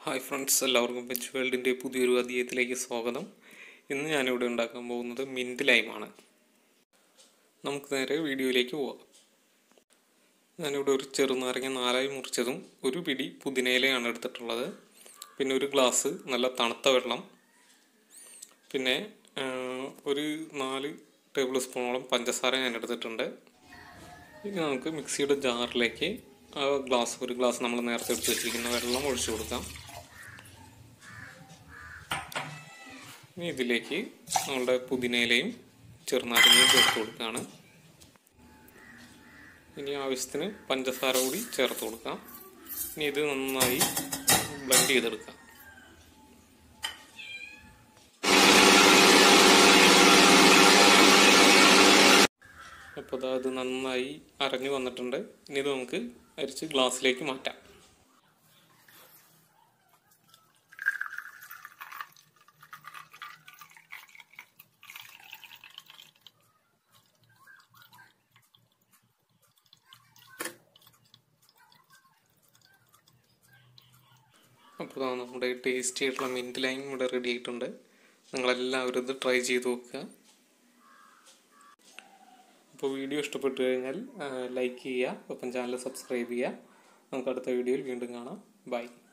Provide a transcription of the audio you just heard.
hi friends എല്ലാവർക്കും veg വേൾഡിൻ്റെ പുതിയൊരു അധ്യായത്തിലേക്ക് സ്വാഗതം ഇന്ന് ഞാനിവിടെ ഉണ്ടാക്കാൻ പോകുന്നത് മിൻറ്റ് ലൈമാണ് നമുക്ക് നേരെ വീഡിയോയിലേക്ക് പോവാം ഞാനിവിടെ ഒരു ചെറുനാരങ്ങ നാലായി മുറിച്ചതും ഒരു പിടി പുതിനയിലയാണ് എടുത്തിട്ടുള്ളത് പിന്നെ ഒരു ഗ്ലാസ് നല്ല തണുത്ത വെള്ളം പിന്നെ ആ, ഒരു നാല് ടേബിൾ സ്പൂണോളം പഞ്ചസാര ഞാൻ എടുത്തിട്ടുണ്ട് ഇനി നമുക്ക് മിക്സിയുടെ ജാറിലേക്ക് ആ ഗ്ലാസ് ഒരു ഗ്ലാസ് നമ്മൾ നേരത്തെ എടുത്ത് വെച്ചിരിക്കുന്ന വെള്ളം ഒഴിച്ചു കൊടുക്കാം ഇനി ഇതിലേക്ക് നമ്മളുടെ പുതിനയിലയും ചെറുനാരങ്ങയും ചേർത്ത് കൊടുക്കുകയാണ് ഇനി ആവശ്യത്തിന് പഞ്ചസാര കൂടി ചേർത്ത് കൊടുക്കാം ഇനി ഇത് നന്നായി ബ്ലെൻഡ് ചെയ്തെടുക്കാം അപ്പോൾ ദാ ഇത് നന്നായി അരഞ്ഞു വന്നിട്ടുണ്ട് ഇനി ഇത് നമുക്ക് അരിച്ച് ഗ്ലാസ്സിലേക്ക് മാറ്റാം അപ്പോൾ ദാ നമ്മുടെ ടേസ്റ്റി ആയിട്ടുള്ള മിൻറ്റ് ലൈം ഇവിടെ റെഡി ആയിട്ടുണ്ട് നിങ്ങളെല്ലാവരും ഇത് ട്രൈ ചെയ്ത് നോക്കുക അപ്പോൾ വീഡിയോ ഇഷ്ടപ്പെട്ടു കഴിഞ്ഞാൽ ലൈക്ക് ചെയ്യുക ഒപ്പം ചാനൽ സബ്സ്ക്രൈബ് ചെയ്യുക നമുക്ക് അടുത്ത വീഡിയോയിൽ വീണ്ടും കാണാം ബൈ